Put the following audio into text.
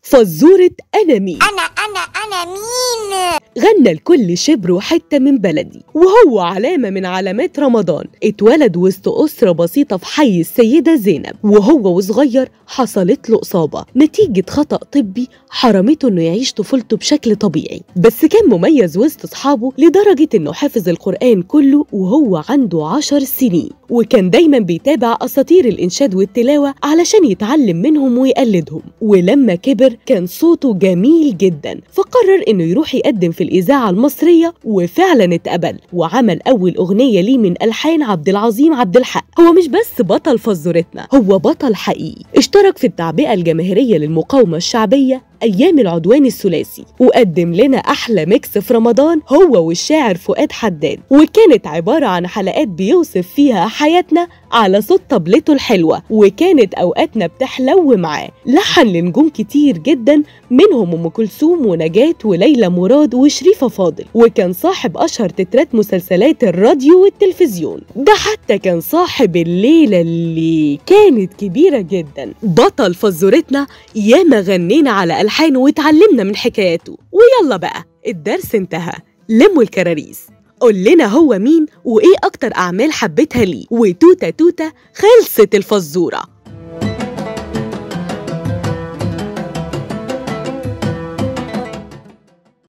فزورة أنا مين أنا أنا أنا مين؟ غنى لكل شبر وحتة من بلدي وهو علامة من علامات رمضان اتولد وسط أسرة بسيطة في حي السيدة زينب وهو وصغير حصلت له إصابة نتيجة خطأ طبي حرمته إنه يعيش طفولته بشكل طبيعي بس كان مميز وسط أصحابه لدرجة إنه حافظ القرآن كله وهو عنده عشر سنين وكان دايما بيتابع أساطير الإنشاد والتلاوة علشان يتعلم منهم ويقلدهم ولما كبر كان صوته جميل جدا فقرر إنه يروح يقدم في الإذاعة المصرية وفعلا اتقبل وعمل أول أغنية ليه من ألحان عبد العظيم عبد الحق هو مش بس بطل فزورتنا هو بطل حقيقي اشترك في التعبئة الجماهيرية للمقاومة الشعبية أيام العدوان الثلاثي وقدم لنا أحلى ميكس في رمضان هو والشاعر فؤاد حداد وكانت عبارة عن حلقات بيوصف فيها حياتنا على صوت طبلته الحلوة وكانت أوقاتنا بتحلو معاه لحن لنجوم كتير جدا منهم أم كلثوم ونجاة وليلى مراد وشريفة فاضل وكان صاحب أشهر تترات مسلسلات الراديو والتلفزيون ده حتى كان صاحب الليلة اللي كانت كبيرة جدا بطل فزورتنا ياما غنينا على ألحانه واتعلمنا من حكاياته ويلا بقى الدرس انتهى لموا الكراريس قول لنا هو مين وإيه أكتر أعمال حبيتها ليه وتوتة توتة خلصت الفزورة